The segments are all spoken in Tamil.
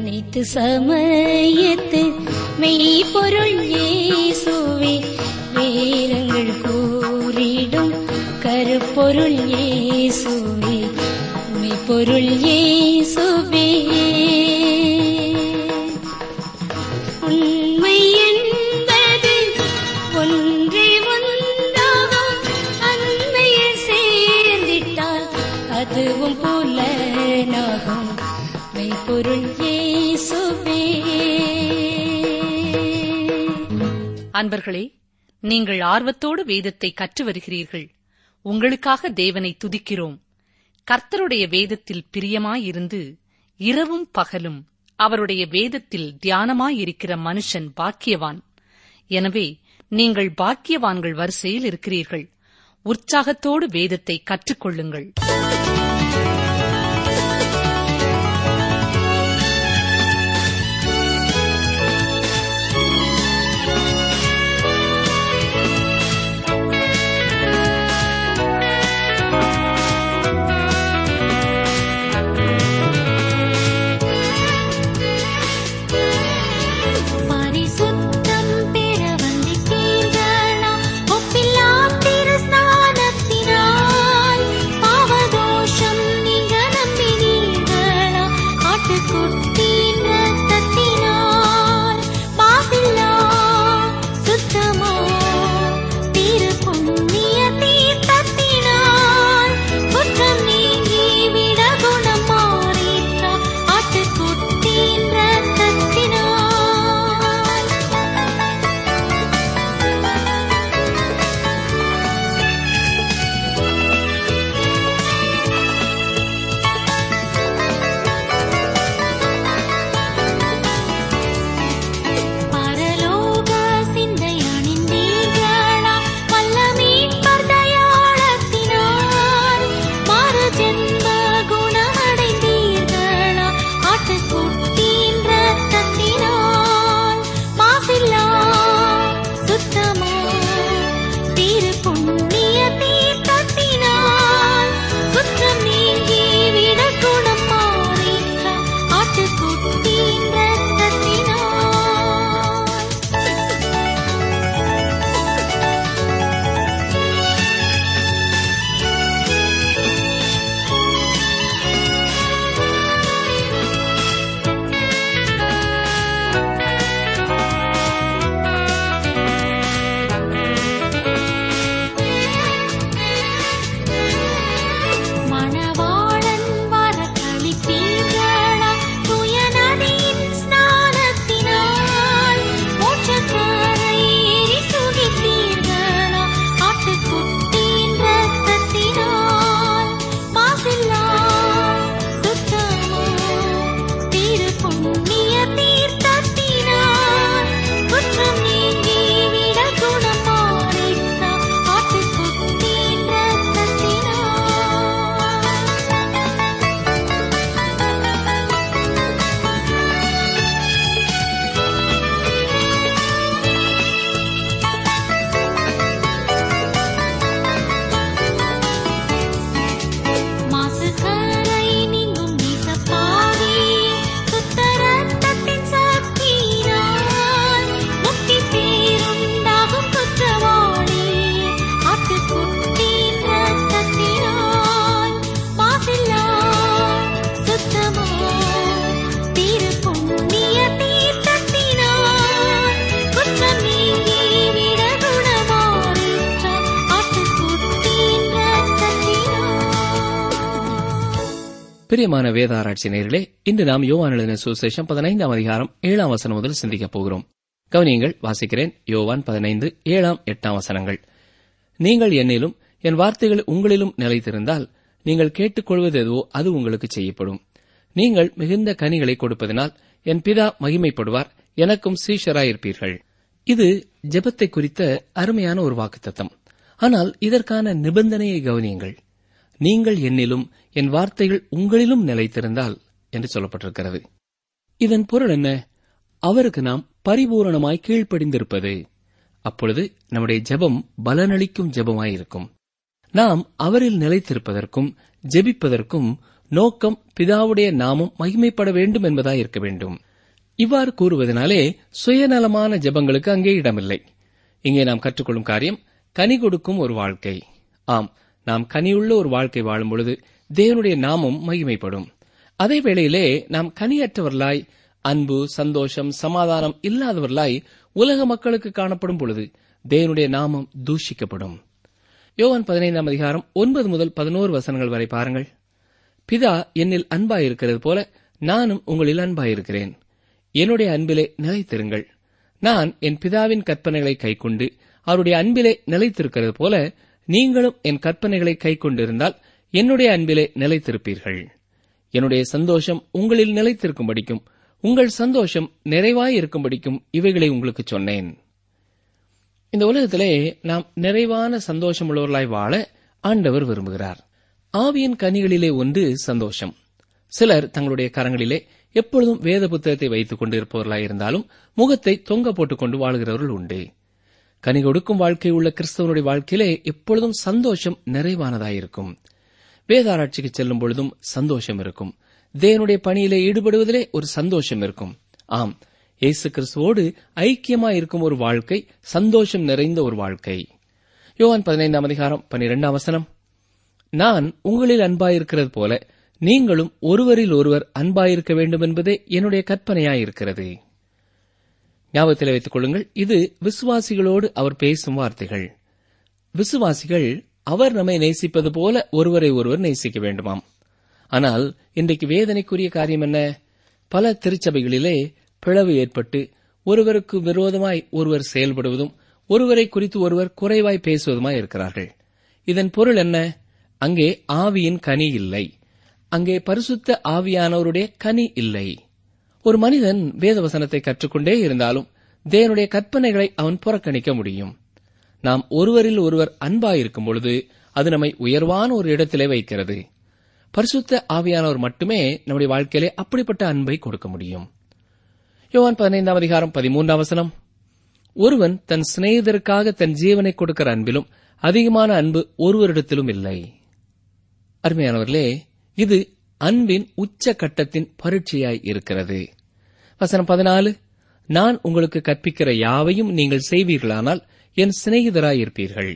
அனைத்து சமயத்து மெய்ப்பொருள் இயேசுவே வேதங்கள் கூறிடும் கருப்பொருள் இயேசுவே மெய்ப்பொருள் இயேசுவே உண்மை என்பது ஒன்றே ஒன்றாகும் அண்மையில் சேர்ந்திட்டால் அதுவும் புலனாகும் மெய்ப்பொருள் இயேசுவே அன்பர்களே நீங்கள் ஆர்வத்தோடு வேதத்தை கற்று வருகிறீர்கள் உங்களுக்காக தேவனை துதிக்கிறோம் கர்த்தருடைய வேதத்தில் பிரியமாயிருந்து இரவும் பகலும் அவருடைய வேதத்தில் தியானமாயிருக்கிற மனுஷன் பாக்கியவான் எனவே நீங்கள் பாக்கியவான்கள் வரிசையில் இருக்கிறீர்கள் உற்சாகத்தோடு வேதத்தை கற்றுக்கொள்ளுங்கள் பரிசுத்தம் பெற வந்திட்டீர்களா ஒப்பில்லா திருஸ்நானத்தினால் பாவதோஷம் நீங்க நம்பினீர்களா ஆட்டுக்குட்டியின் ரத்தத்தினால் மாசில்லா சுத்தமா திரு புண்ணிய தீர்த்தத்தினால் குற்றம் நீங்கி விட குணம் மாறிற்றா ஆட்டுக்குட்டியின் ரத்தத்தினால் பரலோக சிந்தை அணிந்தீர்களா வல்லமீட்பர் தயாளத்தினால் மறு ஜென்ம குணமடைந்தீர்களா ஆட்டுக்குட்டியின் ரத்தத்தினால் மாசில்லா சுத்தமா திரு புண்ணிய தீர்த்தத்தினால் குற்றம் நீங்கி விட குணம் மாறிற்றா ஆட்டுக்குட்டியின் ரத்தத்தினால் மணவாளன் வர கழித்தீர்களா தூய நதியின் ஸ்நானத்தினால் மோட்சக்கரை ஏறி சுகித்தீர்களா ஆட்டுக்குட்டியின் ரத்தத்தினால் மாசில்லா சுத்தமா திரு புண்ணிய தீர்த்தத்தினால் குற்றம் நீங்கி விட குணம் மாறிற்றா ஆட்டுக்குட்டியின் ரத்தத்தினால் மாசுகரை நீங்கும் நீசப்பாவி சுத்த ரத்தத்தின் சக்தியினால் முக்தி பேருண்டாகும் குற்றவாளி ஆட்டுக்குட்டியின் ரத்தத்தினால் மாசில்லா சுத்தமா திரு புண்ணிய தீர்த்தத்தினால் குற்றம் நீங்கி விட குணமாறிற்றா ஆட்டுக்குட்டியின் ரத்தத்தினால் பிரியமான வேத ஆராய்ச்சி நேயர்களே இன்று நாம் யோவான் எழுதின சுசேஷம் பதினைந்தாம் அதிகாரம் ஏழாம் வசனம் முதல் சிந்திக்கப் போகிறோம் கவனியங்கள் வாசிக்கிறேன் யோவான் பதினைந்து ஏழாம் எட்டாம் வசனங்கள் நீங்கள் என்னிலும் என் வார்த்தைகள் உங்களிலும் நிலைத்திருந்தால் நீங்கள் கேட்டுக்கொள்வது எதுவோ அது உங்களுக்கு செய்யப்படும் நீங்கள் மிகுந்த கனிகளை கொடுப்பதனால் என் பிதா மகிமைப்படுவார் எனக்கும் சீஷராயிருப்பீர்கள் இது ஜெபத்தை குறித்த அருமையான ஒரு வாக்குத்தத்தம் ஆனால் இதற்கான நிபந்தனையை கவனியுங்கள் நீங்கள் என்னிலும் என் வார்த்தைகள் உங்களிலும் நிலைத்திருந்தால் என்று சொல்லப்பட்டிருக்கிறது இதன் பொருள் என்ன அவருக்கு நாம் பரிபூரணமாய் கீழ்ப்படிந்திருப்பது அப்பொழுது நம்முடைய ஜெபம் பலனளிக்கும் ஜெபமாயிருக்கும் நாம் அவரில் நிலைத்திருப்பதற்கும் ஜெபிப்பதற்கும் நோக்கம் பிதாவுடைய நாமம் மகிமைப்பட வேண்டும் என்பதாய் இருக்க வேண்டும் இவ்வாறு கூறுவதனாலே சுயநலமான ஜெபங்களுக்கு அங்கே இடமில்லை இங்கே நாம் கற்றுக்கொள்ளும் காரியம் கனி கொடுக்கும் ஒரு வாழ்க்கை ஆம் நாம் கனியுள்ள ஒரு வாழ்க்கை வாழும் பொழுது தேவனுடைய நாமம் மகிமைப்படும் அதே வேளையிலே நாம் கனியற்றவர்களாய் அன்பு சந்தோஷம் சமாதானம் இல்லாதவர்களாய் உலக மக்களுக்கு காணப்படும் பொழுது தேவனுடைய நாமம் தூஷிக்கப்படும் யோவான் பதினைந்தாம் அதிகாரம் ஒன்பது முதல் பதினோரு வசனங்கள் வரை பாருங்கள் பிதா என்னில் அன்பாயிருக்கிறது போல நானும் உங்களில் அன்பாயிருக்கிறேன் என்னுடைய அன்பிலே நிலைத்திருங்கள் நான் என் பிதாவின் கற்பனைகளை கைக்கொண்டு அவருடைய அன்பிலே நிலைத்திருக்கிறது போல நீங்களும் என் கற்பனைகளை கைக்கொண்டிருந்தால் என்னுடைய அன்பிலே நிலைத்திருப்பீர்கள் என்னுடைய சந்தோஷம் உங்களில் நிலைத்திருக்கும்படிக்கும் உங்கள் சந்தோஷம் நிறைவாய் இருக்கும்படிக்கும் இவைகளை உங்களுக்கு சொன்னேன் இந்த உலகத்திலே நாம் நிறைவான சந்தோஷம் உள்ளவர்களாய் வாழ ஆண்டவர் விரும்புகிறார் ஆவியின் கனிகளிலே ஒன்று சந்தோஷம் சிலர் தங்களுடைய கரங்களிலே எப்பொழுதும் வேத புத்தகத்தை வைத்துக் கொண்டிருப்பவர்களாய் இருந்தாலும் முகத்தை தொங்க போட்டுக் கொண்டு வாழ்கிறவர்கள் உண்டு கனி கொடுக்கும் வாழ்க்கை உள்ள கிறிஸ்தவனுடைய வாழ்க்கையிலே எப்பொழுதும் சந்தோஷம் நிறைவானதாயிருக்கும் வேதாராய்ச்சிக்கு செல்லும் பொழுதும் சந்தோஷம் இருக்கும் தேவனுடைய பணியிலே ஈடுபடுவதிலே ஒரு சந்தோஷம் இருக்கும் ஆம் இயேசு கிறிஸ்துவோடு ஐக்கியமாய் இருக்கும் ஒரு வாழ்க்கை சந்தோஷம் நிறைந்த ஒரு வாழ்க்கை யோவான் பதினைந்தாம் அதிகாரம் பனிரெண்டாம் வசனம் நான் உங்களில் அன்பாயிருக்கிறது போல நீங்களும் ஒருவரில் ஒருவர் அன்பாயிருக்க வேண்டும் என்பதே என்னுடைய கற்பனையாயிருக்கிறது ஞாபகத்தில் வைத்துக் கொள்ளுங்கள் இது விசுவாசிகளோடு அவர் பேசும் வார்த்தைகள் விசுவாசிகள் அவர் நம்மை நேசிப்பது போல ஒருவரை ஒருவர் நேசிக்க வேண்டுமாம் ஆனால் இன்றைக்கு வேதனைக்குரிய காரியம் என்ன பல திருச்சபைகளிலே பிளவு ஏற்பட்டு ஒருவருக்கு விரோதமாய் ஒருவர் செயல்படுவதும் ஒருவரை குறித்து ஒருவர் குறைவாய் பேசுவதுமாய் இருக்கிறார்கள் இதன் பொருள் என்ன அங்கே ஆவியின் கனி இல்லை அங்கே பரிசுத்த ஆவியானவருடைய கனி இல்லை ஒரு மனிதன் வேதவசனத்தை கற்றுக்கொண்டே இருந்தாலும் தேவனுடைய கற்பனைகளை அவன் புறக்கணிக்க முடியும் நாம் ஒருவரில் ஒருவர் அன்பாயிருக்கும் பொழுது அது நம்மை உயர்வான ஒரு இடத்திலே வைக்கிறது பரிசுத்த ஆவியானவர் மட்டுமே நம்முடைய வாழ்க்கையிலே அப்படிப்பட்ட அன்பை கொடுக்க முடியும் யோவான் பதினைந்தாம் அதிகாரம் பதிமூன்றாம் வசனம் ஒருவன் தன் சிநேகிதருக்காக தன் ஜீவனை கொடுக்கிற அன்பிலும் அதிகமான அன்பு ஒருவரிடத்திலும் இல்லை அருமையானவர்களே இது அன்பின் உச்ச கட்டத்தின் பரீட்சையாய் இருக்கிறது வசனம் பதினாலு நான் உங்களுக்கு கற்பிக்கிற யாவையும் நீங்கள் செய்வீர்களானால் என் சிநேகிதராயிருப்பீர்கள்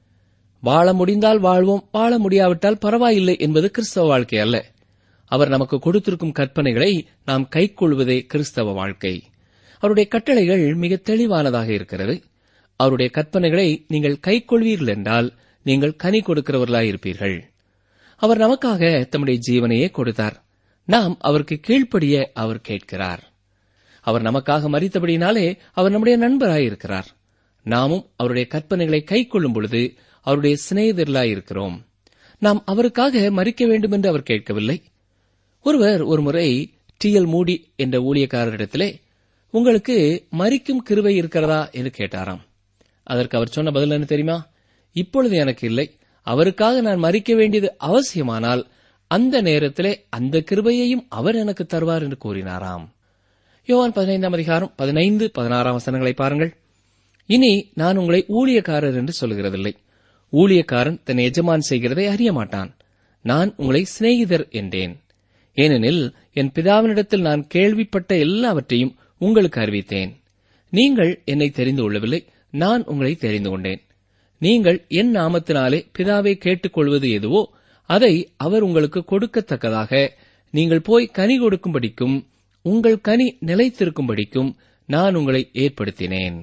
வாழ முடிந்தால் வாழ்வோம் வாழ முடியாவிட்டால் பரவாயில்லை என்பது கிறிஸ்தவ வாழ்க்கை அல்ல அவர் நமக்கு கொடுத்திருக்கும் கற்பனைகளை நாம் கைக்கொள்வதே கிறிஸ்தவ வாழ்க்கை அவருடைய கட்டளைகள் மிக தெளிவானதாக இருக்கிறது அவருடைய கற்பனைகளை நீங்கள் கைக்கொள்வீர்கள் என்றால் நீங்கள் கனி கொடுக்கிறவர்களாயிருப்பீர்கள் அவர் நமக்காக தம்முடைய ஜீவனையே கொடுத்தார் நாம் அவருக்கு கீழ்ப்படிய அவர் கேட்கிறார் அவர் நமக்காக மறித்தபடினாலே அவர் நம்முடைய நண்பராயிருக்கிறார் நாமும் அவருடைய கற்பனைகளை கைக்கொள்ளும் பொழுது அவருடைய சிநேகிதர்களாயிருக்கிறோம் நாம் அவருக்காக மறிக்க வேண்டும் என்று அவர் கேட்கவில்லை ஒருவர் ஒருமுறை டி எல் மூடி என்ற ஊழியக்காரரிடத்திலே உங்களுக்கு மறிக்கும் கிருவை இருக்கிறதா என்று கேட்டாராம் அதற்கு அவர் சொன்ன பதில் என்ன தெரியுமா இப்பொழுது எனக்கு இல்லை அவருக்காக நான் மறிக்க வேண்டியது அவசியமானால் அந்த நேரத்திலே அந்த கிருபையையும் அவர் எனக்கு தருவார் என்று கூறினாராம் யோவான் பதினைந்தாம் அதிகாரம் பதினைந்து பதினாறாம் வசனங்களை பாருங்கள் இனி நான் உங்களை ஊழியக்காரர் என்று சொல்கிறதில்லை ஊழியக்காரன் தன் எஜமான் செய்கிறதை அறிய மாட்டான் நான் உங்களை சிநேகிதர் என்றேன் ஏனெனில் என் பிதாவினிடத்தில் நான் கேள்விப்பட்ட எல்லாவற்றையும் உங்களுக்கு அறிவித்தேன் நீங்கள் என்னை தெரிந்து கொள்ளவில்லை நான் உங்களை தெரிந்து கொண்டேன் நீங்கள் என் நாமத்தினாலே பிதாவை கேட்டுக்கொள்வது எதுவோ அதை அவர் உங்களுக்கு கொடுக்கத்தக்கதாக நீங்கள் போய் கனி கொடுக்கும்படிக்கும் உங்கள் கனி நிலைத்திருக்கும்படிக்கும் நான் உங்களை ஏற்படுத்தினேன்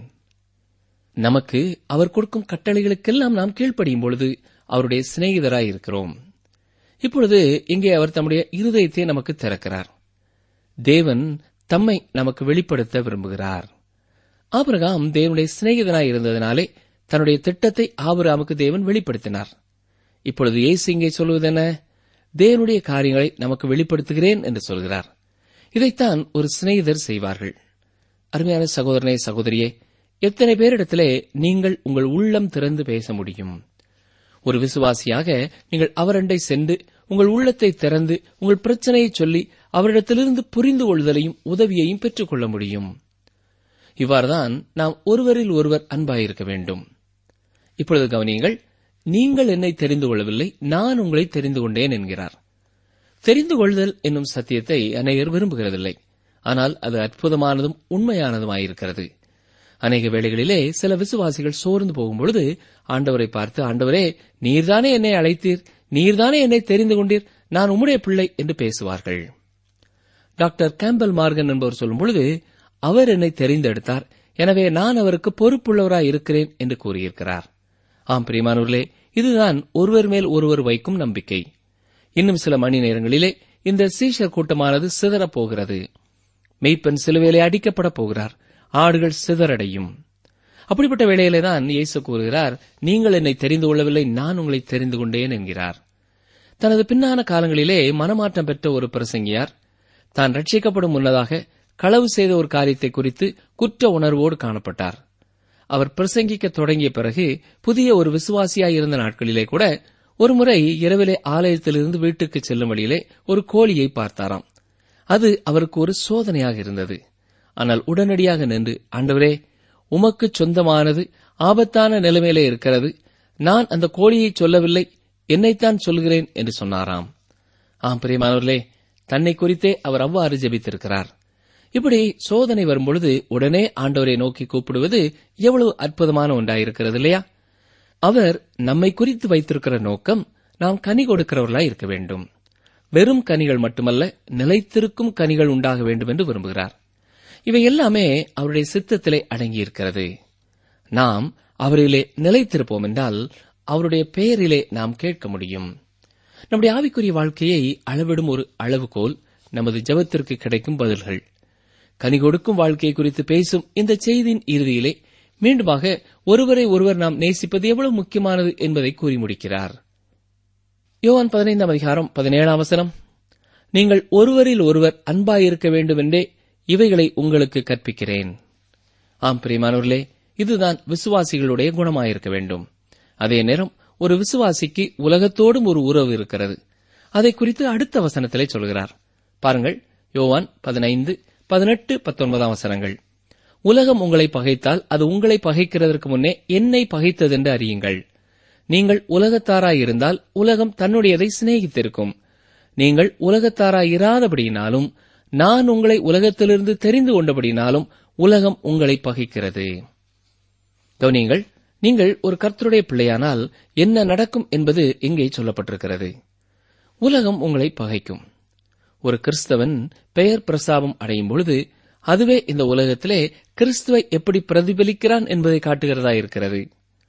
நமக்கு அவர் கொடுக்கும் கட்டளைகளுக்கெல்லாம் நாம் கீழ்ப்படியும் பொழுது அவருடைய சிநேகிதராய் இருக்கிறோம் இப்பொழுது இங்கே அவர் தம்முடைய இருதயத்தை நமக்கு திறக்கிறார் தேவன் தம்மை நமக்கு வெளிப்படுத்த விரும்புகிறார் ஆபிரகாம் தேவனுடைய சிநேகிதனாய் இருந்ததினாலே தன்னுடைய திட்டத்தை ஆபிரகாமுக்கு தேவன் வெளிப்படுத்தினார் இப்பொழுது இயேசு இங்கே சொல்வது என்ன தேவனுடைய காரியங்களை நமக்கு வெளிப்படுத்துகிறேன் என்று சொல்கிறார் இதைத்தான் ஒரு சிநேகிதர் செய்வார்கள் அருமையான சகோதரனே சகோதரியே எத்தனை பேரிடத்திலே நீங்கள் உங்கள் உள்ளம் திறந்து பேச முடியும் ஒரு விசுவாசியாக நீங்கள் அவரண்டை சென்று உங்கள் உள்ளத்தை திறந்து உங்கள் பிரச்சனையை சொல்லி அவரிடத்திலிருந்து புரிந்து கொள்தலையும் உதவியையும் பெற்றுக்கொள்ள முடியும் இவ்வாறுதான் நாம் ஒருவரில் ஒருவர் அன்பாயிருக்க வேண்டும் இப்பொழுது கவனியுங்கள் நீங்கள் என்னை தெரிந்து கொள்ளவில்லை நான் உங்களை தெரிந்து கொண்டேன் என்கிறார் தெரிந்து கொள்தல் என்னும் சத்தியத்தை அநேகர் விரும்புகிறதில்லை ஆனால் அது அற்புதமானதும் உண்மையானதுமாயிருக்கிறது அநேக வேளைகளிலே சில விசுவாசிகள் சோர்ந்து போகும்பொழுது ஆண்டவரை பார்த்து ஆண்டவரே நீர்தானே என்னை அழைத்தீர் நீர்தானே என்னை தெரிந்து கொண்டீர் நான் உம்முடைய பிள்ளை என்று பேசுவார்கள் டாக்டர் கேம்பல் மார்கன் என்பவர் சொல்லும் பொழுது அவர் என்னை தெரிந்தெடுத்தார் எனவே நான் அவருக்கு பொறுப்புள்ளவராய் இருக்கிறேன் என்று கூறியிருக்கிறார் ஆம் பிரியமானவர்களே இதுதான் ஒருவர் மேல் ஒருவர் வைக்கும் நம்பிக்கை இன்னும் சில மணி நேரங்களிலே இந்த சீஷர் கூட்டமானது சிதறப் போகிறது மெய்ப்பெண் சிலுவையிலே அடிக்கப்படப் போகிறார் ஆடுகள் சிதறடையும் அப்படிப்பட்ட வேளையிலே தான் இயேசு கூறுகிறார் நீங்கள் என்னை தெரிந்து கொள்ளவில்லை நான் உங்களை தெரிந்து கொண்டேன் என்கிறார் தனது பின்னான காலங்களிலே மனமாற்றம் பெற்ற ஒரு பிரசங்கியார் தான் ரட்சிக்கப்படும் முன்னதாக களவு செய்த ஒரு காரியத்தை குறித்து குற்ற உணர்வோடு காணப்பட்டார் அவர் பிரசங்கிக்க தொடங்கிய பிறகு புதிய ஒரு விசுவாசியாய் இருந்த நாட்களிலே கூட ஒருமுறை இரவிலே ஆலயத்திலிருந்து வீட்டுக்கு செல்லும் வழியிலே ஒரு கோழியை பார்த்தாராம் அது அவருக்கு ஒரு சோதனையாக இருந்தது ஆனால் உடனடியாக நின்று ஆண்டவரே உமக்கு சொந்தமானது ஆபத்தான நிலைமையிலே இருக்கிறது நான் அந்த கோழியை சொல்லவில்லை என்னைத்தான் சொல்கிறேன் என்று சொன்னாராம் ஆம் பிரியமானவர்களே தன்னை குறித்தே அவர் அவ்வாறு ஜெபித்திருக்கிறார் இப்படி சோதனை வரும்பொழுது உடனே ஆண்டவரை நோக்கி கூப்பிடுவது எவ்வளவு அற்புதமான ஒன்றாயிருக்கிறது இல்லையா அவர் நம்மை குறித்து வைத்திருக்கிற நோக்கம் நாம் கனி கொடுக்கிறவர்களாய் இருக்க வேண்டும் வெறும் கனிகள் மட்டுமல்ல நிலைத்திருக்கும் கனிகள் உண்டாக வேண்டும் என்று விரும்புகிறார் இவை எல்லாமே அவருடைய சித்தத்திலே அடங்கியிருக்கிறது நாம் அவரிலே நிலைத்திருப்போம் என்றால் அவருடைய பெயரிலே நாம் கேட்க முடியும் நம்முடைய ஆவிக்குரிய வாழ்க்கையை அளவிடும் ஒரு அளவுகோல் நமது ஜெபத்திற்கு கிடைக்கும் பதில்கள் கனி கொடுக்கும் வாழ்க்கையை குறித்து பேசும் இந்த செய்தியின் இறுதியிலே மீண்டுமாக ஒருவரை ஒருவர் நாம் நேசிப்பது எவ்வளவு முக்கியமானது என்பதை கூறி முடிக்கிறார் யோவான் பதினைந்தாம் அதிகாரம் பதினேழாம் வசனம் நீங்கள் ஒருவரில் ஒருவர் அன்பாயிருக்க வேண்டும் என்றே இவைகளை உங்களுக்கு கற்பிக்கிறேன் ஆம் பிரியமானவர்களே இதுதான் விசுவாசிகளுடைய குணமாயிருக்க வேண்டும் அதே நேரம் ஒரு விசுவாசிக்கு உலகத்தோடும் ஒரு உறவு இருக்கிறது அதை குறித்து அடுத்த வசனத்திலே சொல்கிறார் பாருங்கள் யோவான் பதினைந்து பதினெட்டு பத்தொன்பதாம் வசனங்கள் உலகம் உங்களை பகைத்தால் அது உங்களை பகைக்கிறதற்கு முன்னே என்னை பகைத்ததென்று அறியுங்கள் நீங்கள் உலகத்தாராயிருந்தால் உலகம் தன்னுடையதை சிநேகித்திருக்கும் நீங்கள் உலகத்தாராயிராதபடியினாலும் நான் உங்களை உலகத்திலிருந்து தெரிந்து கொண்டபடினாலும் உலகம் உங்களை பகைக்கிறது கவனியங்கள் நீங்கள் ஒரு கர்த்தருடைய பிள்ளையானால் என்ன நடக்கும் என்பது இங்கே சொல்லப்பட்டிருக்கிறது உலகம் உங்களை பகைக்கும் ஒரு கிறிஸ்தவன் பெயர் பிரசாபம் அடையும் பொழுது அதுவே இந்த உலகத்திலே கிறிஸ்துவை எப்படி பிரதிபலிக்கிறான் என்பதை காட்டுகிறதா இருக்கிறது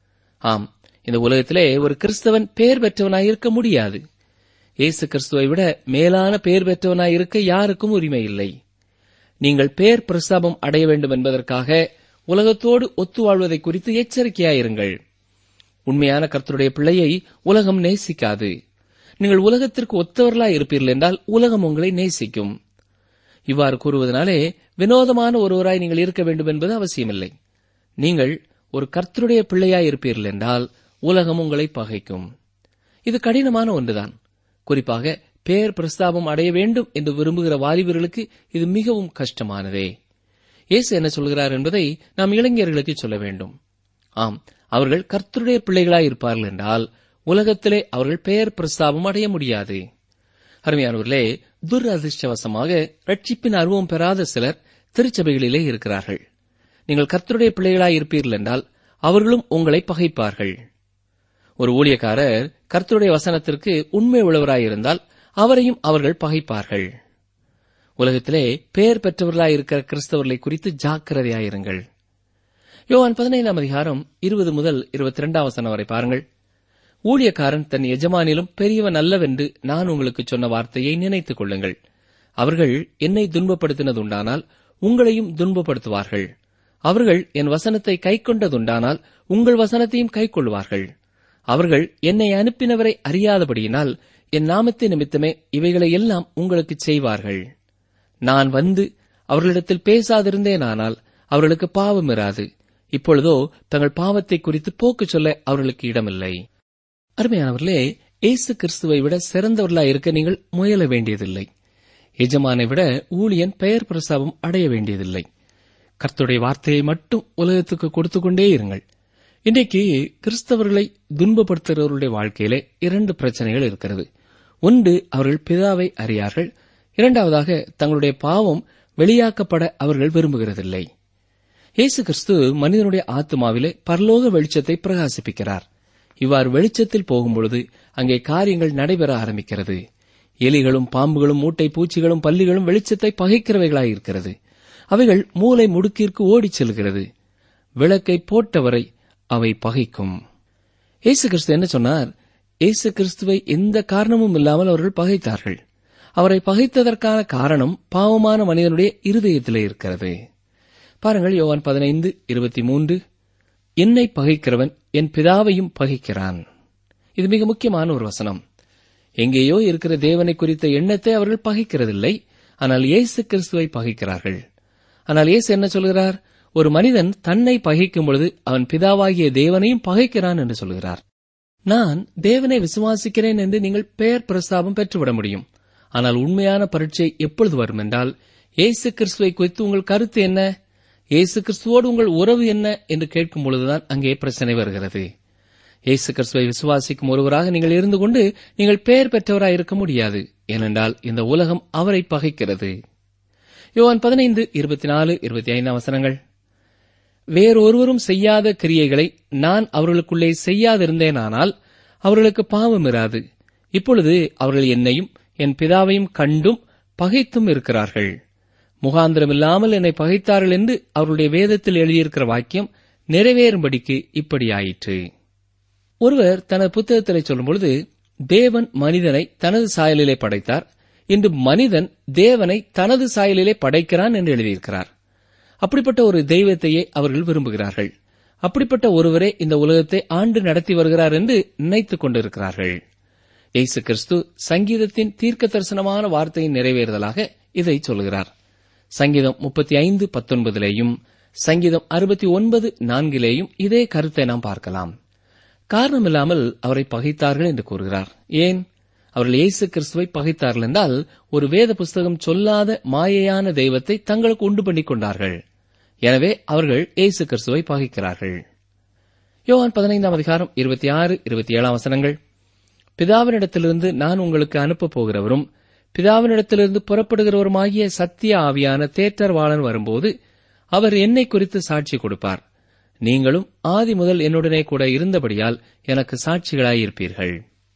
ஆம் இந்த உலகத்திலே ஒரு கிறிஸ்தவன் பெயர் பெற்றவனாய் இருக்க முடியாது இயேசு கிறிஸ்துவை விட மேலான பெயர் பெற்றவனாய் இருக்க யாருக்கும் உரிமை இல்லை நீங்கள் பெயர் பிரசாபம் அடைய வேண்டும் என்பதற்காக உலகத்தோடு ஒத்து வாழ்வதை குறித்து எச்சரிக்கையாயிருங்கள் உண்மையான கர்த்தருடைய பிள்ளையை உலகம் நேசிக்காது நீங்கள் உலகத்திற்கு ஒத்தவர்களாய் இருப்பீர்கள் என்றால் உலகம் உங்களை நேசிக்கும் இவ்வாறு கூறுவதனாலே வினோதமான ஒருவராய் நீங்கள் இருக்க வேண்டும் என்பது அவசியமில்லை நீங்கள் ஒரு கர்த்தருடைய பிள்ளையாய் இருப்பீர்கள் என்றால் உலகம் உங்களை பகைக்கும் இது கடினமான ஒன்றுதான் குறிப்பாக பேர் பிரஸ்தாபம் அடைய வேண்டும் என்று விரும்புகிற வாலிபர்களுக்கு இது மிகவும் கஷ்டமானதே இயேசு என்ன சொல்கிறார் என்பதை நாம் இளைஞர்களுக்கு சொல்ல வேண்டும் ஆம் அவர்கள் கர்த்தருடைய பிள்ளைகளாய் இருப்பார்கள் என்றால் உலகத்திலே அவர்கள் பெயர் பிரஸ்தாபம் அடைய முடியாது அருமையானவர்களே துரதிருஷ்டவசமாக ரட்சிப்பின் அருவம் பெறாத சிலர் திருச்சபைகளிலே இருக்கிறார்கள் நீங்கள் கர்த்தருடைய பிள்ளைகளாய் இருப்பீர்கள் என்றால் அவர்களும் உங்களை பகைப்பார்கள் ஒரு ஊழியக்காரர் கர்த்தருடைய வசனத்திற்கு உண்மை உள்ளவராயிருந்தால் அவரையும் அவர்கள் பகைப்பார்கள் உலகத்திலே பெயர் பெற்றவர்களாயிருக்கிற கிறிஸ்தவர்களை குறித்து ஜாக்கிரதையாயிருங்கள் யோவான் பதினைந்தாம் அதிகாரம் இருபது முதல் இருபத்தி இரண்டாம் வசனம் வரை பாருங்கள் ஊழியக்காரன் தன் எஜமானிலும் பெரியவன் அல்லவென்று நான் உங்களுக்கு சொன்ன வார்த்தையை நினைத்துக் கொள்ளுங்கள் அவர்கள் என்னை துன்பப்படுத்தினதுண்டானால் உங்களையும் துன்பப்படுத்துவார்கள் அவர்கள் என் வசனத்தை கைக்கொண்டதுண்டானால் உங்கள் வசனத்தையும் கைக்கொள்வார்கள் அவர்கள் என்னை அனுப்பினவரை அறியாதபடியினால் என் நாமத்தை நிமித்தமே இவைகளை எல்லாம் உங்களுக்கு செய்வார்கள் நான் வந்து அவர்களிடத்தில் பேசாதிருந்தேனானால் அவர்களுக்கு பாவம் இராது இப்பொழுதோ தங்கள் பாவத்தை குறித்து போக்கு சொல்ல அவர்களுக்கு இடமில்லை அருமையானவர்களே இயேசு கிறிஸ்துவை விட சிறந்தவர்களாய் இருக்க நீங்கள் முயல வேண்டியதில்லை எஜமானை விட ஊழியன் பெயர் பிரசாபம் அடைய வேண்டியதில்லை கர்த்தருடைய வார்த்தையை மட்டும் உலகத்துக்கு கொடுத்து கொண்டே இருங்கள் இன்றைக்கு கிறிஸ்தவர்களை துன்பப்படுத்துகிறவர்களுடைய வாழ்க்கையிலே இரண்டு பிரச்சனைகள் இருக்கிறது ஒன்று அவர்கள் பிதாவை அறியார்கள் இரண்டாவதாக தங்களுடைய பாவம் வெளியாக்கப்பட அவர்கள் விரும்புகிறதில்லை இயேசு கிறிஸ்து மனிதனுடைய ஆத்மாவிலே பரலோக வெளிச்சத்தை பிரகாசிப்பிக்கிறார் இவ்வாறு வெளிச்சத்தில் போகும்பொழுது அங்கே காரியங்கள் நடைபெற ஆரம்பிக்கிறது எலிகளும் பாம்புகளும் மூட்டை பூச்சிகளும் பல்லிகளும் வெளிச்சத்தை பகைக்கிறவைகளாயிருக்கிறது அவைகள் மூளை முடுக்கிற்கு ஓடிச் செல்கிறது விளக்கை போட்டவரை அவை பகைக்கும் இயேசு கிறிஸ்து என்ன சொன்னார் இயேசு கிறிஸ்துவை எந்த காரணமும் இல்லாமல் அவர்கள் பகைத்தார்கள் அவரை பகைத்ததற்கான காரணம் பாவமான மனிதனுடைய இருதயத்திலே இருக்கிறது பாருங்கள் யோவான் பதினைந்து இருபத்தி மூன்று என்னை பகைக்கிறவன் என் பிதாவையும் பகைக்கிறான் இது மிக முக்கியமான ஒரு வசனம் எங்கேயோ இருக்கிற தேவனை குறித்த எண்ணத்தை அவர்கள் பகைக்கிறதில்லை ஆனால் இயேசு கிறிஸ்துவை பகைக்கிறார்கள் ஆனால் இயேசு என்ன சொல்கிறார் ஒரு மனிதன் தன்னை பகைக்கும் பொழுது அவன் பிதாவாகிய தேவனையும் பகைக்கிறான் என்று சொல்கிறார் நான் தேவனை விசுவாசிக்கிறேன் என்று நீங்கள் பெயர் பிரஸ்தாபம் பெற்றுவிட முடியும் ஆனால் உண்மையான பரீட்சை எப்பொழுது வரும் என்றால் இயேசு கிறிஸ்துவை குறித்து உங்கள் கருத்து என்ன இயேசு கிறிஸ்துவோடு உங்கள் உறவு என்ன என்று கேட்கும் பொழுதுதான் அங்கே பிரச்சனை வருகிறது இயேசு கிறிஸ்துவை விசுவாசிக்கும் ஒருவராக நீங்கள் இருந்து கொண்டு நீங்கள் பெயர் பெற்றவராய் இருக்க முடியாது ஏனென்றால் இந்த உலகம் அவரை பகைக்கிறது யோவான் பதினைந்து இருபத்தி நாலு இருபத்தி ஐந்தாம் வசனங்கள் வேறொருவரும் செய்யாத கிரியைகளை நான் அவர்களுக்குள்ளே செய்யாதிருந்தேனானால் அவர்களுக்கு பாவம் இராது இப்பொழுது அவர்கள் என்னையும் என் பிதாவையும் கண்டும் பகைத்தும் இருக்கிறார்கள் முகாந்திரமில்லாமல் என்னை பகைத்தார்கள் என்று அவருடைய வேதத்தில் எழுதியிருக்கிற வாக்கியம் நிறைவேறும்படிக்கு இப்படியாயிற்று ஒருவர் தனது புத்தகத்திலே சொல்லும்பொழுது தேவன் மனிதனை தனது சாயலிலே படைத்தார் இன்று மனிதன் தேவனை தனது சாயலிலே படைக்கிறான் என்று எழுதியிருக்கிறார் அப்படிப்பட்ட ஒரு தெய்வத்தையே அவர்கள் விரும்புகிறார்கள் அப்படிப்பட்ட ஒருவரே இந்த உலகத்தை ஆண்டு நடத்தி வருகிறார் என்று நினைத்துக் கொண்டிருக்கிறார்கள் இயேசு கிறிஸ்து சங்கீதத்தின் தீர்க்க தரிசனமான வார்த்தையின் நிறைவேறுதலாக இதை சொல்கிறார் சங்கீதம் முப்பத்தி ஐந்து பத்தொன்பதிலேயும் சங்கீதம் அறுபத்தி ஒன்பது நான்கிலேயும் இதே கருத்தை நாம் பார்க்கலாம் காரணமில்லாமல் அவரை பகைத்தார்கள் என்று கூறுகிறார் ஏன் அவர்கள் இயேசு கிறிஸ்துவை பகைத்தார்கள் என்றால் ஒரு வேத புஸ்தகம் சொல்லாத மாயையான தெய்வத்தை தங்களுக்கு உண்டு பண்ணிக் கொண்டார்கள் எனவே அவர்கள் இயேசு கிறிஸ்துவை பகைக்கிறார்கள் யோவான் பதினைந்தாம் அதிகாரம் இருபத்தி ஆறு இருபத்தி ஏழாம் வசனங்கள் பிதாவினிடத்திலிருந்து நான் உங்களுக்கு அனுப்பப் போகிறவரும் பிதாவினிடத்திலிருந்து புறப்படுகிறவருமாகிய சத்திய ஆவியான தேற்றர்வாளன் வரும்போது அவர் என்னை குறித்து சாட்சி கொடுப்பார் நீங்களும் ஆதி முதல் என்னுடனே கூட இருந்தபடியால் எனக்கு சாட்சிகளாயிருப்பீர்கள்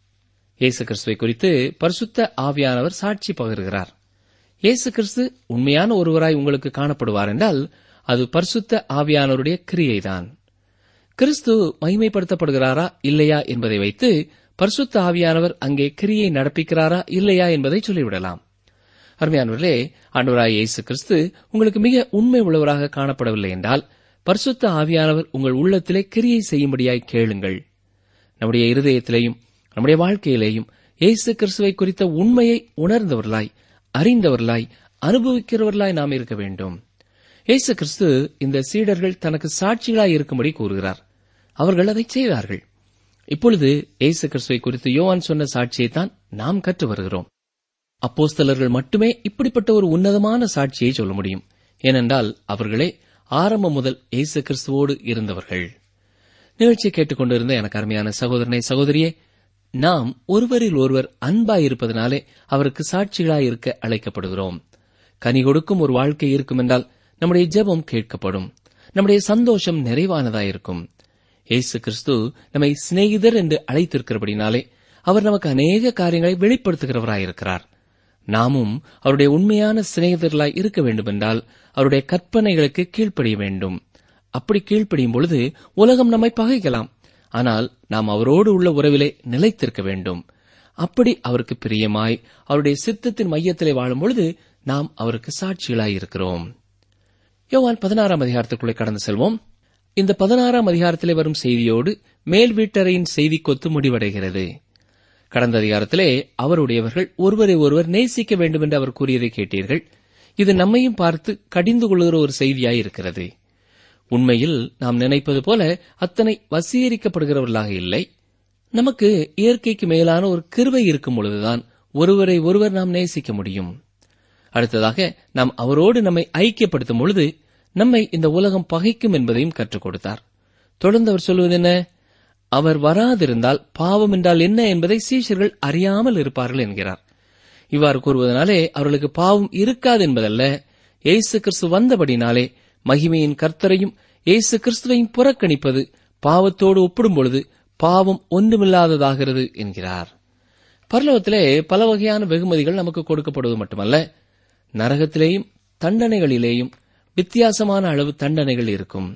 இயேசு கிறிஸ்துவை குறித்து பரிசுத்த ஆவியானவர் சாட்சி பகிர்கிறார் இயேசு கிறிஸ்து உண்மையான ஒருவராய் உங்களுக்கு காணப்படுவார் என்றால் அது பரிசுத்த ஆவியானவருடைய கிரியைதான் கிறிஸ்து மகிமைப்படுத்தப்படுகிறாரா இல்லையா என்பதை வைத்து பரிசுத்த ஆவியானவர் அங்கே கிரியை நடப்பிக்கிறாரா இல்லையா என்பதை சொல்லிவிடலாம் அருமையானவர்களே ஆண்டவராய் இயேசு கிறிஸ்து உங்களுக்கு மிக உண்மை உள்ளவராக காணப்படவில்லை என்றால் பரிசுத்த ஆவியானவர் உங்கள் உள்ளத்திலே கிரியை செய்யும்படியாய் கேளுங்கள் நம்முடைய இருதயத்திலேயும் நம்முடைய வாழ்க்கையிலேயும் இயேசு கிறிஸ்துவை குறித்த உண்மையை உணர்ந்தவர்களாய் அறிந்தவர்களாய் அனுபவிக்கிறவர்களாய் நாம் இருக்க வேண்டும் இயேசு கிறிஸ்து இந்த சீடர்கள் தனக்கு சாட்சிகளாய் இருக்கும்படி கூறுகிறார் அவர்கள் அதை செய்தார்கள் இப்பொழுது இயேசு கிறிஸ்துவை குறித்து யோவான் சொன்ன சாட்சியைத்தான் நாம் கற்று வருகிறோம் அப்போஸ்தலர்கள் மட்டுமே இப்படிப்பட்ட ஒரு உன்னதமான சாட்சியை சொல்ல முடியும் ஏனென்றால் அவர்களே ஆரம்பம் முதல் இயேசு கிறிஸ்துவோடு இருந்தவர்கள் நிகழ்ச்சியை கேட்டுக்கொண்டிருந்த எனக்கு அருமையான சகோதரனை சகோதரியே நாம் ஒருவரில் ஒருவர் அன்பாயிருப்பதனாலே அவருக்கு சாட்சிகளாயிருக்க அழைக்கப்படுகிறோம் கனி கொடுக்கும் ஒரு வாழ்க்கை இருக்கும் என்றால் நம்முடைய ஜெபம் கேட்கப்படும் நம்முடைய சந்தோஷம் நிறைவானதாயிருக்கும் இயேசு கிறிஸ்து நம்மை சிநேகிதர் என்று அழைத்திருக்கிறபடினாலே அவர் நமக்கு அநேக காரியங்களை வெளிப்படுத்துகிறவராயிருக்கிறார் நாமும் அவருடைய உண்மையான சிநேகிதர்களாய் இருக்க வேண்டுமென்றால் அவருடைய கற்பனைகளுக்கு கீழ்ப்படிய வேண்டும் அப்படி கீழ்ப்படியும் பொழுது உலகம் நம்மை பகைக்கலாம் ஆனால் நாம் அவரோடு உள்ள உறவிலே நிலைத்திருக்க வேண்டும் அப்படி அவருக்கு பிரியமாய் அவருடைய சித்தத்தின் மையத்திலே வாழும் பொழுது நாம் அவருக்கு சாட்சிகளாய் இருக்கிறோம் யோவான் பதினாறாம் அதிகாரத்துக்குள்ளே கடந்து செல்வோம் இந்த பதினாறாம் அதிகாரத்திலே வரும் செய்தியோடு மேல் வீட்டறையின் செய்தி கொத்து முடிவடைகிறது கடந்த அதிகாரத்திலே அவருடையவர்கள் ஒருவரை ஒருவர் நேசிக்க வேண்டும் என்று அவர் கூறியதை கேட்டீர்கள் இது நம்மையும் பார்த்து கடிந்து கொள்கிற ஒரு செய்தியாய் இருக்கிறது உண்மையில் நாம் நினைப்பது போல அத்தனை வசீகரிக்கப்படுகிறவர்களாக இல்லை நமக்கு இயற்கைக்கு மேலான ஒரு கிருவை இருக்கும் பொழுதுதான் ஒருவரை ஒருவர் நாம் நேசிக்க முடியும் அடுத்ததாக நாம் அவரோடு நம்மை ஐக்கியப்படுத்தும் பொழுது நம்மை இந்த உலகம் பகைக்கும் என்பதையும் கற்றுக் கொடுத்தார் தொடர்ந்து அவர் சொல்வது என்ன அவர் வராதிருந்தால் பாவம் என்றால் என்ன என்பதை சீஷர்கள் அறியாமல் இருப்பார்கள் என்கிறார் இவ்வாறு கூறுவதனாலே அவர்களுக்கு பாவம் இருக்காது என்பதல்ல இயேசு கிறிஸ்து வந்தபடினாலே மகிமையின் கர்த்தரையும் இயேசு கிறிஸ்துவையும் புறக்கணிப்பது பாவத்தோடு ஒப்பிடும் பொழுது பாவம் ஒன்றுமில்லாததாகிறது என்கிறார் பரலோகத்திலே பல வகையான வெகுமதிகள் நமக்கு கொடுக்கப்படுவது மட்டுமல்ல நரகத்திலேயும் தண்டனைகளிலேயும் வித்தியாசமான அளவு தண்டனைகள் இருக்கும்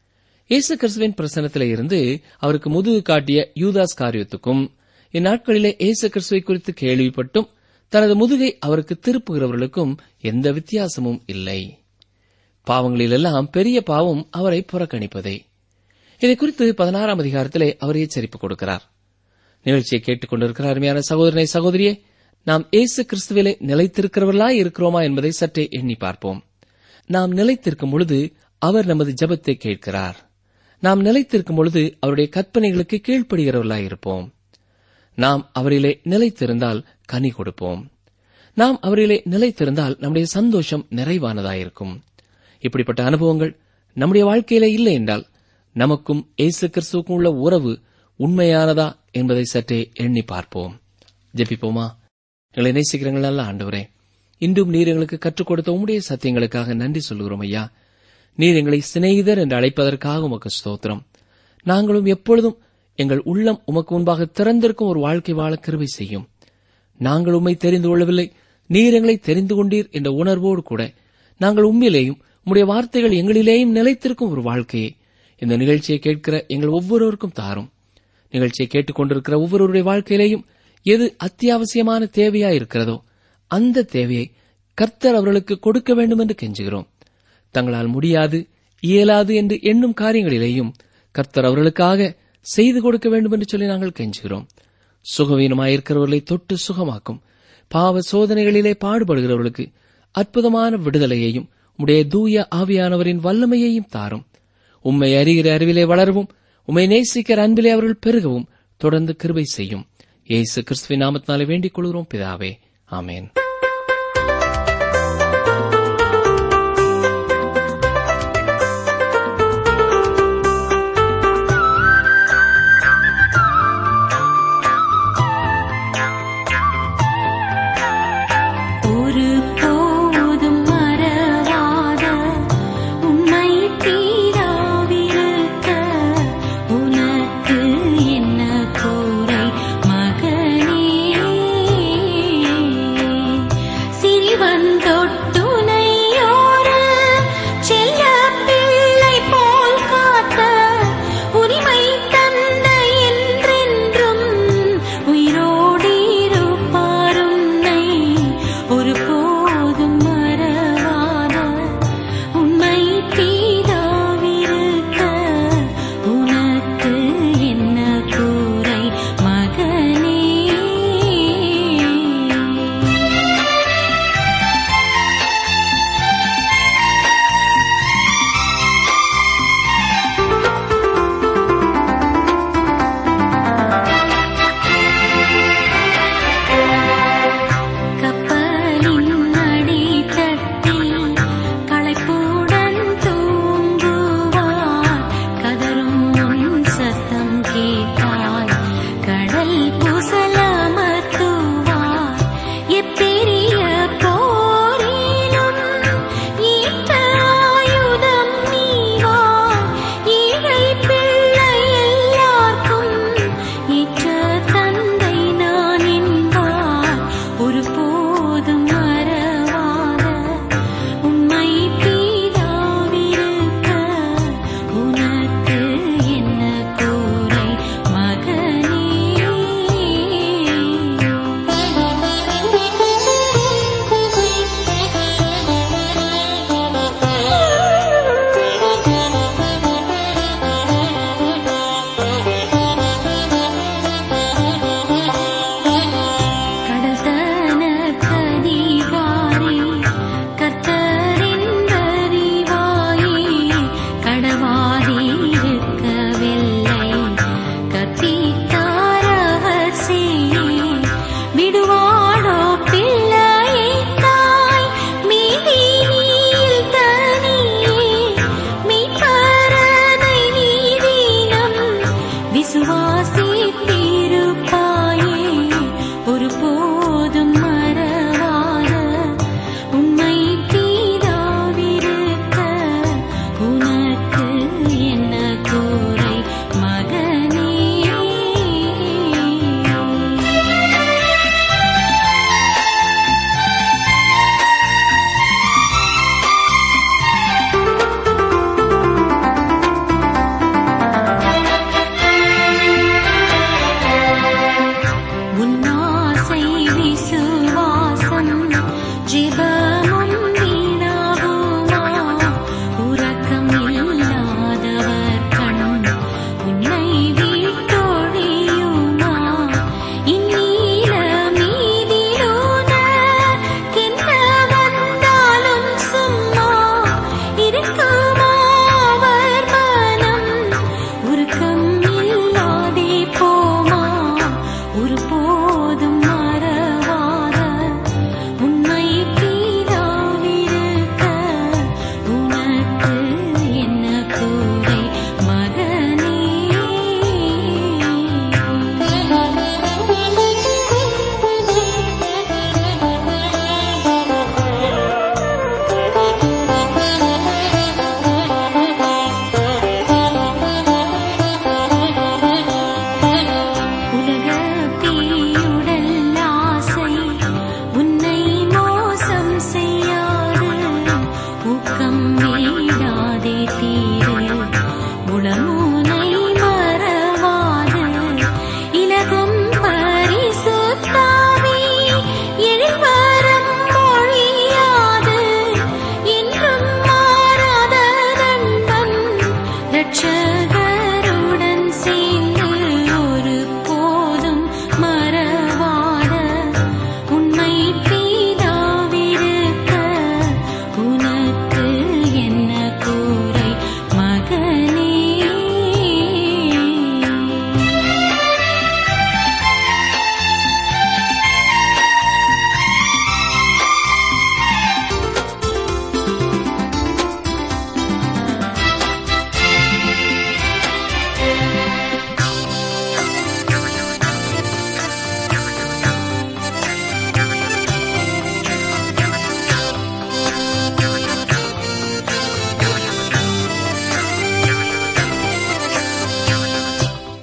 இயேசு கிறிஸ்துவின் பிரசனத்திலே இருந்து அவருக்கு முதுகு காட்டிய யூதாஸ் காரியத்துக்கும் இந்நாட்களிலே இயேசு கிறிஸ்துவை குறித்து கேள்விப்பட்டும் தனது முதுகை அவருக்கு திருப்புகிறவர்களுக்கும் எந்த வித்தியாசமும் இல்லை பாவங்களிலெல்லாம் பெரிய பாவம் அவரை புறக்கணிப்பதே இதை குறித்து பதினாறாம் அதிகாரத்திலே அவர் எச்சரிப்பு கொடுக்கிறார் நிகழ்ச்சியை கேட்டுக் கொண்டிருக்கிற அருமையான சகோதரனை சகோதரியே நாம் இயேசு கிறிஸ்துவிலே நிலைத்திருக்கிறவர்களாய் இருக்கிறோமா என்பதை சற்றே எண்ணி பார்ப்போம் நாம் நிலைத்திருக்கும் பொழுது அவர் நமது ஜெபத்தை கேட்கிறார் நாம் நிலைத்திருக்கும் பொழுது அவருடைய கற்பனைகளுக்கு கீழ்ப்படுகிறவர்களாய் இருப்போம் நாம் அவரிலே நிலைத்திருந்தால் கனி கொடுப்போம் நாம் அவரிலே நிலைத்திருந்தால் நம்முடைய சந்தோஷம் நிறைவானதாயிருக்கும் இப்படிப்பட்ட அனுபவங்கள் நம்முடைய வாழ்க்கையிலே இல்லை என்றால் நமக்கும் இயேசு கிறிஸ்துவுக்கும் உள்ள உறவு உண்மையானதா என்பதை சற்றே எண்ணி பார்ப்போம் ஜெபிப்போமா எங்களை நேசிக்கிறங்கள் நல்ல ஆண்டவரே இன்றும் நீர் எங்களுக்கு கற்றுக் கொடுத்த உம்முடைய சத்தியங்களுக்காக நன்றி சொல்கிறோம் ஐயா நீர் எங்களை சிநேகிதர் என்று அழைப்பதற்காக உமக்கு ஸ்தோத்திரம் நாங்களும் எப்பொழுதும் எங்கள் உள்ளம் உமக்கு முன்பாக திறந்திருக்கும் ஒரு வாழ்க்கை வாழ கிருபை செய்யும் நாங்கள் உம்மை தெரிந்து கொள்ளவில்லை நீர் எங்களை தெரிந்து கொண்டீர் என்ற உணர்வோடு கூட நாங்கள் உண்மையிலேயும் உம்முடைய வார்த்தைகள் எங்களிலேயும் நிலைத்திருக்கும் ஒரு வாழ்க்கையை இந்த நிகழ்ச்சியை கேட்கிற எங்கள் ஒவ்வொருவருக்கும் தாரும் நிகழ்ச்சியை கேட்டுக்கொண்டிருக்கிற ஒவ்வொருவருடைய வாழ்க்கையிலேயும் எது அத்தியாவசியமான தேவையா இருக்கிறதோ அந்த தேவையை கர்த்தர் அவர்களுக்கு கொடுக்க வேண்டும் என்று கெஞ்சுகிறோம் தங்களால் முடியாது இயலாது என்று எண்ணும் காரியங்களிலேயும் கர்த்தர் அவர்களுக்காக செய்து கொடுக்க வேண்டும் என்று சொல்லி நாங்கள் கெஞ்சுகிறோம் சுகவீனமாயிருக்கிறவர்களை தொட்டு சுகமாக்கும் பாவ சோதனைகளிலே பாடுபடுகிறவர்களுக்கு அற்புதமான விடுதலையையும் உடைய தூய ஆவியானவரின் வல்லமையையும் தாரும் உம்மை அறிகிற அறிவிலே வளரவும் உம்மை நேசிக்கிற அன்பிலே அவர்கள் பெருகவும் தொடர்ந்து கிருபை செய்யும் இயேசு கிறிஸ்துவின் நாமத்தினாலே வேண்டிக் கொள்கிறோம் பிதாவே ஆமேன் ஒரு போதும் மறவாத உன்னை தீராவிருக்க உனக்கு என்ன குறை மகனே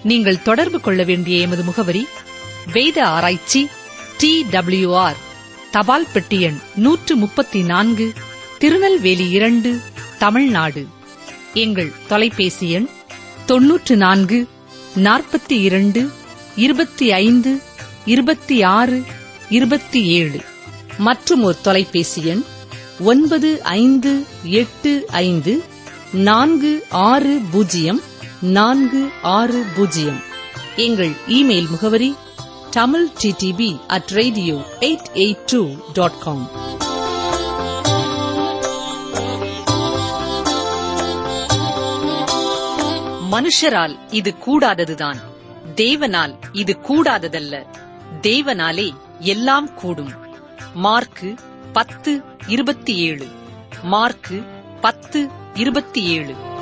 நீங்கள் தொடர்பு கொள்ள வேண்டிய எமது முகவரி வேத ஆராய்ச்சி டி ஆர் தபால் பெட்டி எண் நூற்று முப்பத்தி நான்கு திருநெல்வேலி இரண்டு தமிழ்நாடு எங்கள் தொலைபேசி எண் தொன்னூற்று நான்கு நாற்பத்தி இரண்டு இருபத்தி ஐந்து இருபத்தி ஆறு இருபத்தி ஏழு மற்றும் ஒரு தொலைபேசி எண் ஒன்பது ஐந்து எட்டு ஐந்து நான்கு ஆறு பூஜ்ஜியம் நான்கு ஆறு பூஜ்ஜியம் எங்கள் இமெயில் முகவரி Tamil DTP at radio eight eight two dot com மனுஷரால் இது கூடாததுதான் தேவனால் இது கூடாததல்ல தேவனாலே எல்லாம் கூடும் மார்க்கு பத்து இருபத்தி ஏழு மார்க்கு பத்து இருபத்தி ஏழு